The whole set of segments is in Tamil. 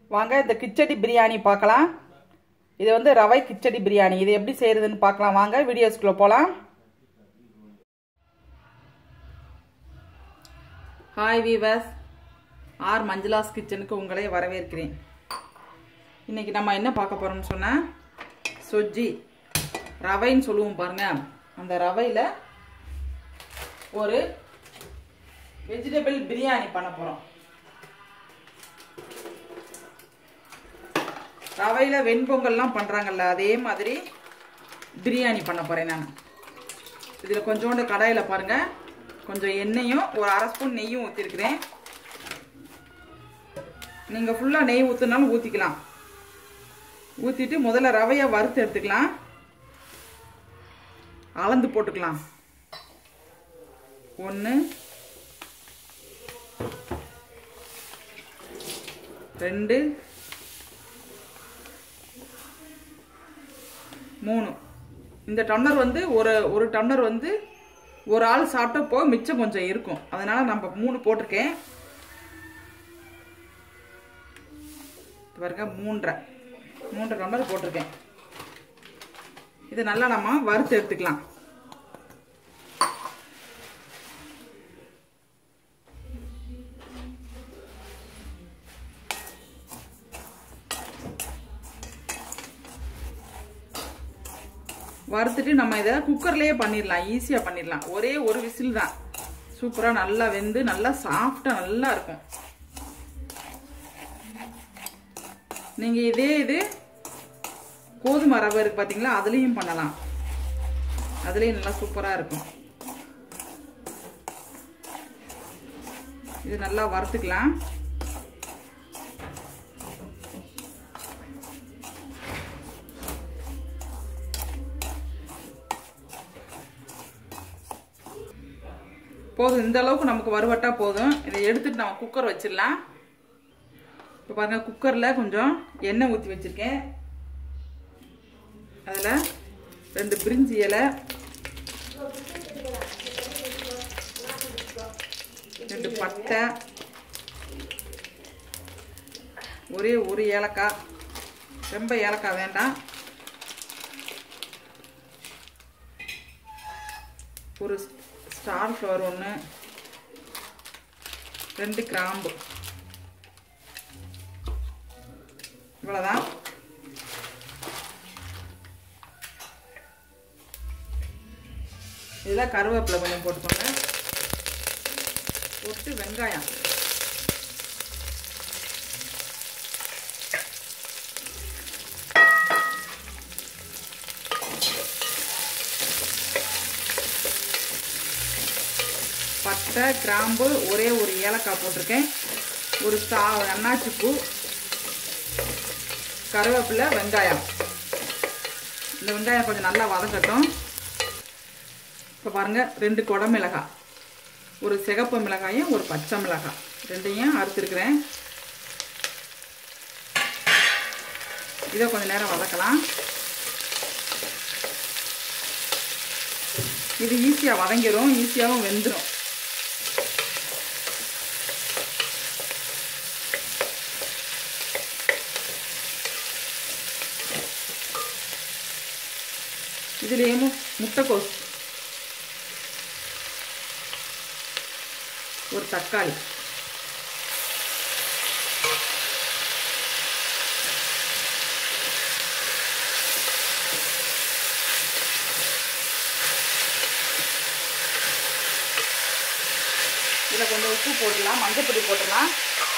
வாங்க இந்த கிச்சடி பிரியாணி பார்க்கலாம் இது வந்து ரவை கிச்சடி பிரியாணி இது எப்படி செய்யறதுன்னு பார்க்கலாம் வாங்க வீடியோஸ்குள்ளே போகலாம் ஹாய் வீவர்ஸ் ஆர் மஞ்சளாஸ் கிச்சனுக்கு உங்களை வரவேற்கிறேன் இன்னைக்கு நம்ம என்ன பார்க்க போகிறோம்னு சொன்னால் சொஜ்ஜி ரவைன்னு சொல்லுவோம் பாருங்க அந்த ரவையில் ஒரு வெஜிடபிள் பிரியாணி பண்ண போகிறோம் ரவையில் வெண்பொங்கல்லாம் பண்ணுறாங்கல்ல அதே மாதிரி பிரியாணி பண்ண போகிறேன் நான் இதில் கொஞ்சோண்டு கடாயில் பாருங்கள் கொஞ்சம் எண்ணெயும் ஒரு அரை ஸ்பூன் நெய்யும் ஊற்றிருக்கிறேன் நீங்கள் ஃபுல்லாக நெய் ஊற்றுனாலும் ஊற்றிக்கலாம் ஊற்றிட்டு முதல்ல ரவையை வறுத்து எடுத்துக்கலாம் அளந்து போட்டுக்கலாம் ஒன்று ரெண்டு மூணு இந்த டம்ளர் வந்து ஒரு ஒரு டம்ளர் வந்து ஒரு ஆள் சாப்பிட்டப்போ மிச்சம் கொஞ்சம் இருக்கும் அதனால நம்ம மூணு போட்டிருக்கேன் பாருங்க மூன்றரை மூன்றரை டம்ளர் போட்டிருக்கேன் இது நல்லா நம்ம வறுத்து எடுத்துக்கலாம் வறுத்துட்டு நம்ம இதை குக்கர்லேயே பண்ணிடலாம் ஈஸியாக பண்ணிடலாம் ஒரே ஒரு விசில் தான் சூப்பராக நல்லா வெந்து நல்லா சாஃப்டாக நல்லா இருக்கும் நீங்கள் இதே இது கோதுமை ரவை இருக்கு பார்த்தீங்களா அதுலேயும் பண்ணலாம் அதுலேயும் நல்லா சூப்பராக இருக்கும் இது நல்லா வறுத்துக்கலாம் போதும் இந்த அளவுக்கு நமக்கு வறுவட்டா போதும் இதை எடுத்துட்டு நம்ம குக்கர் வச்சிடலாம் இப்போ பாருங்க குக்கரில் கொஞ்சம் எண்ணெய் ஊற்றி வச்சுருக்கேன் அதில் ரெண்டு பிரிஞ்சி இலை ரெண்டு பட்டை ஒரே ஒரு ஏலக்காய் ரொம்ப ஏலக்காய் வேண்டாம் ஒரு ஸ்டார் ஃப்ளவர் ஒன்று ரெண்டு கிராம்பு இவ்வளோதான் இதில் கருவேப்பிலை கொஞ்சம் போட்டுக்கோங்க போட்டு வெங்காயம் பட்டை கிராம்பு ஒரே ஒரு ஏலக்காய் போட்டிருக்கேன் ஒரு சா அன்னாச்சி பூ கருவேப்பிலை வெங்காயம் இந்த வெங்காயம் கொஞ்சம் நல்லா வதங்கட்டும் இப்போ பாருங்கள் ரெண்டு குட மிளகாய் ஒரு சிகப்பு மிளகாயும் ஒரு பச்சை மிளகாய் ரெண்டையும் அறுத்துருக்குறேன் இதை கொஞ்சம் நேரம் வதக்கலாம் இது ஈஸியாக வதங்கிடும் ஈஸியாகவும் வெந்துடும் இதுலேயும் முட்டைக்கோஸ் ஒரு தக்காளி இதில் கொஞ்சம் உப்பு போட்டுடலாம் மஞ்சப்பொடி போட்டுடலாம்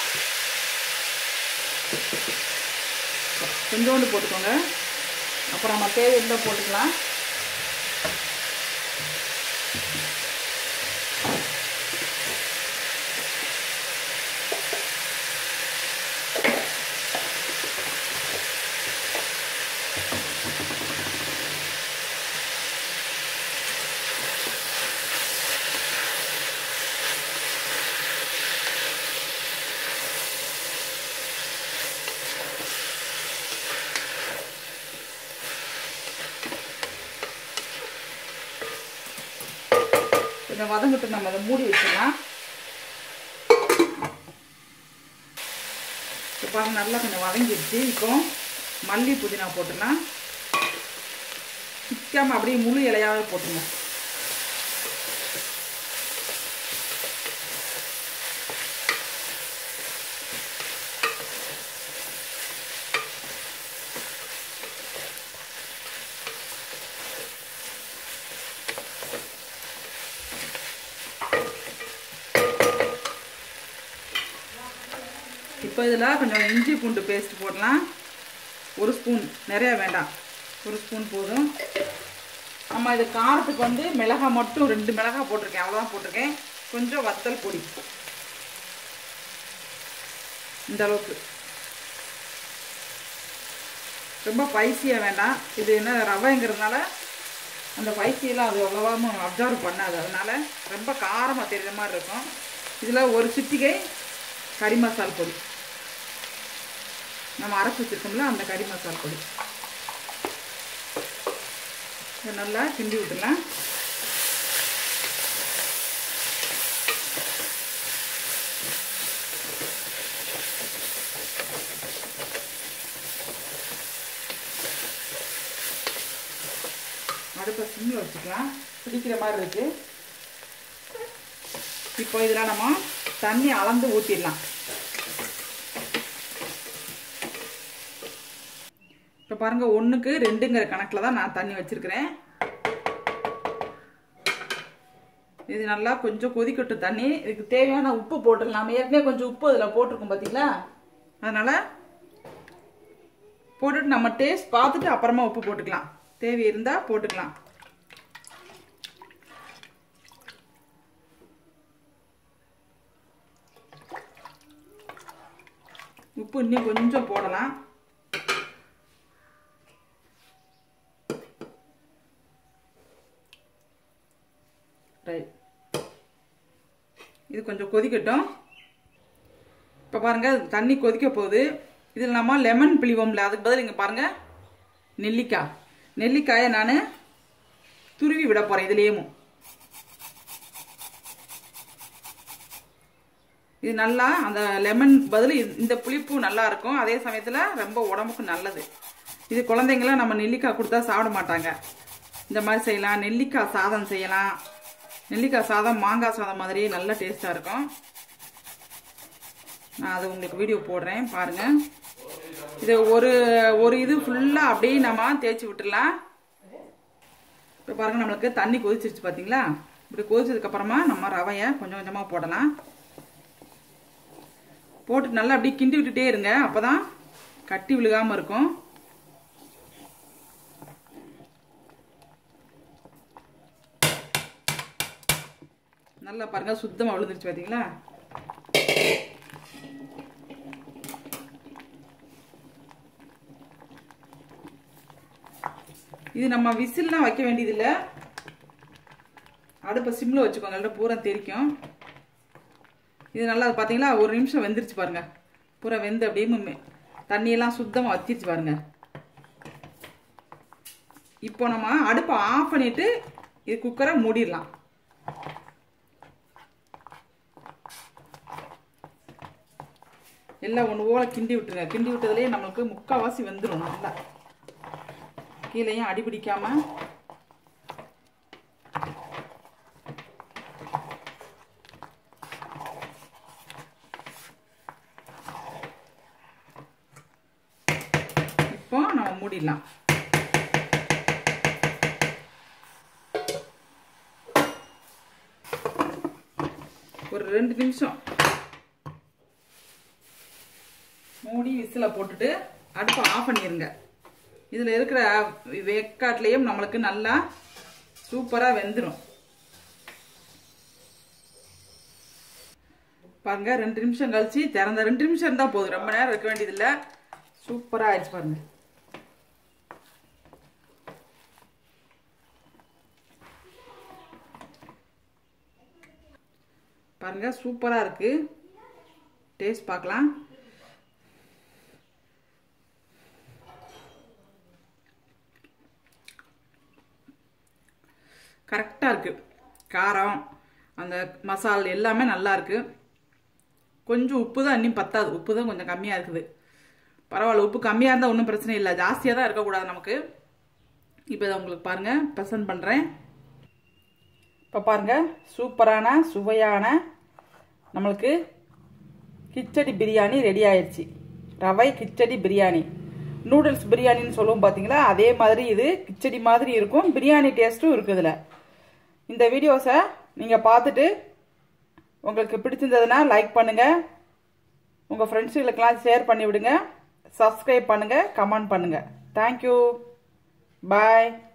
கொஞ்சோண்டு போட்டுக்கோங்க அப்புறம் நம்ம தேவையில்லை போட்டுக்கலாம் கொஞ்சம் வதங்கிட்டு நம்ம அதை மூடி வச்சிடலாம் இப்போ பாருங்க நல்லா கொஞ்சம் வதங்கிடுச்சு இப்போ மல்லி புதினா போட்டுடலாம் சிக்காமல் அப்படியே முழு இலையாவே போட்டுருங்க இப்போ இதில் கொஞ்சம் இஞ்சி பூண்டு பேஸ்ட் போடலாம் ஒரு ஸ்பூன் நிறையா வேண்டாம் ஒரு ஸ்பூன் போதும் நம்ம இது காரத்துக்கு வந்து மிளகாய் மட்டும் ரெண்டு மிளகாய் போட்டிருக்கேன் அவ்வளோதான் போட்டிருக்கேன் கொஞ்சம் வத்தல் பொடி இந்த அளவுக்கு ரொம்ப ஸ்பைசியாக வேண்டாம் இது என்ன ரவைங்கிறதுனால அந்த ஸ்பைசியெல்லாம் அது அவ்வளோவா அப்சர்வ் பண்ணாது அதனால ரொம்ப காரமாக தெரியுற மாதிரி இருக்கும் இதில் ஒரு சிட்டிகை கறி மசால் பொடி நம்ம அரைச்சி வச்சுருக்கோம்ல அந்த கறி மசால் பொடி இதை நல்லா கிண்டி விட்டுலாம் அடுப்பை சிம்மில் வச்சுக்கலாம் பிடிக்கிற மாதிரி இருக்கு இப்போ இதில் நம்ம தண்ணி அளந்து ஊற்றிடலாம் இப்போ பாருங்கள் ஒன்றுக்கு ரெண்டுங்கிற கணக்கில் தான் நான் தண்ணி வச்சுருக்கிறேன் இது நல்லா கொஞ்சம் கொதிக்கட்டும் தண்ணி இதுக்கு தேவையான உப்பு போட்டுடலாம் நம்ம ஏற்கனவே கொஞ்சம் உப்பு அதில் போட்டிருக்கோம் பார்த்தீங்களா அதனால் போட்டுட்டு நம்ம டேஸ்ட் பார்த்துட்டு அப்புறமா உப்பு போட்டுக்கலாம் தேவை இருந்தால் போட்டுக்கலாம் உப்பு இன்னும் கொஞ்சம் போடலாம் ரைட் இது கொஞ்சம் கொதிக்கட்டும் இப்போ பாருங்கள் தண்ணி கொதிக்க போகுது இதில் நம்ம லெமன் பிழிவோம்ல அதுக்கு பதில் இங்கே பாருங்கள் நெல்லிக்காய் நெல்லிக்காயை நான் துருவி விட போகிறேன் இதுலேயும் இது நல்லா அந்த லெமன் பதில் இந்த புளிப்பு நல்லா இருக்கும் அதே சமயத்தில் ரொம்ப உடம்புக்கு நல்லது இது குழந்தைங்களாம் நம்ம நெல்லிக்காய் கொடுத்தா சாப்பிட மாட்டாங்க இந்த மாதிரி செய்யலாம் நெல்லிக்காய் சாதம் செய்யலாம் நெல்லிக்காய் சாதம் மாங்காய் சாதம் மாதிரி நல்ல டேஸ்ட்டாக இருக்கும் நான் அது உங்களுக்கு வீடியோ போடுறேன் பாருங்கள் இது ஒரு ஒரு இது ஃபுல்லாக அப்படியே நம்ம தேய்ச்சி விட்டுடலாம் இப்போ பாருங்கள் நம்மளுக்கு தண்ணி கொதிச்சிருச்சு பார்த்தீங்களா இப்படி கொதிச்சதுக்கப்புறமா நம்ம ரவையை கொஞ்சம் கொஞ்சமாக போடலாம் போட்டு நல்லா அப்படியே கிண்டி விட்டுட்டே இருங்க அப்போ தான் கட்டி விழுகாமல் இருக்கும் நல்லா பாருங்க சுத்தமாக விழுந்துருச்சு பார்த்தீங்களா இது நம்ம விசில்லாம் வைக்க வேண்டியதில்லை அடுப்பை சிம்மில் வச்சுக்கோங்க நல்லா பூரா தெரிக்கும் இது நல்லா பார்த்தீங்களா ஒரு நிமிஷம் வெந்துருச்சு பாருங்க பூரா வெந்து அப்படியே தண்ணியெல்லாம் சுத்தமாக வச்சிருச்சு பாருங்க இப்போ நம்ம அடுப்பை ஆஃப் பண்ணிட்டு இது குக்கரை மூடிடலாம் எல்லாம் ஒன்று போல கிண்டி விட்டுருங்க கிண்டி விட்டதுலேயே நம்மளுக்கு முக்கால்வாசி வெந்துடும் நல்லா கீழேயும் அடி பிடிக்காம இப்போ நம்ம மூடிடலாம் ஒரு ரெண்டு நிமிஷம் மூடி விசில போட்டுட்டு அடுப்பை ஆஃப் பண்ணிடுங்க இதில் இருக்கிற வேக்காட்லேயும் நம்மளுக்கு நல்லா சூப்பராக வெந்துடும் பாருங்க ரெண்டு நிமிஷம் கழிச்சு திறந்த ரெண்டு நிமிஷம் இருந்தால் போதும் ரொம்ப நேரம் இருக்க வேண்டியதில்லை சூப்பராக ஆயிடுச்சு பாருங்க பாருங்க சூப்பராக இருக்கு டேஸ்ட் பார்க்கலாம் கரெக்டாக இருக்குது காரம் அந்த மசால் எல்லாமே நல்லா இருக்குது கொஞ்சம் உப்பு தான் இன்னும் பத்தாது உப்பு தான் கொஞ்சம் கம்மியாக இருக்குது பரவாயில்ல உப்பு கம்மியாக இருந்தால் ஒன்றும் பிரச்சனை இல்லை ஜாஸ்தியாக தான் இருக்கக்கூடாது நமக்கு இப்போ இதை உங்களுக்கு பாருங்கள் ப்ரெசன்ட் பண்ணுறேன் இப்போ பாருங்கள் சூப்பரான சுவையான நம்மளுக்கு கிச்சடி பிரியாணி ரெடி ஆயிடுச்சு ரவை கிச்சடி பிரியாணி நூடுல்ஸ் பிரியாணின்னு சொல்லுவோம் பார்த்தீங்களா அதே மாதிரி இது கிச்சடி மாதிரி இருக்கும் பிரியாணி டேஸ்ட்டும் இருக்குது இதில் இந்த வீடியோஸை நீங்கள் பார்த்துட்டு உங்களுக்கு பிடிச்சிருந்ததுன்னா லைக் பண்ணுங்கள் உங்கள் ஃப்ரெண்ட்ஸுகளுக்கெல்லாம் ஷேர் பண்ணி விடுங்க சப்ஸ்கிரைப் பண்ணுங்கள் கமெண்ட் பண்ணுங்கள் தேங்க்யூ பாய்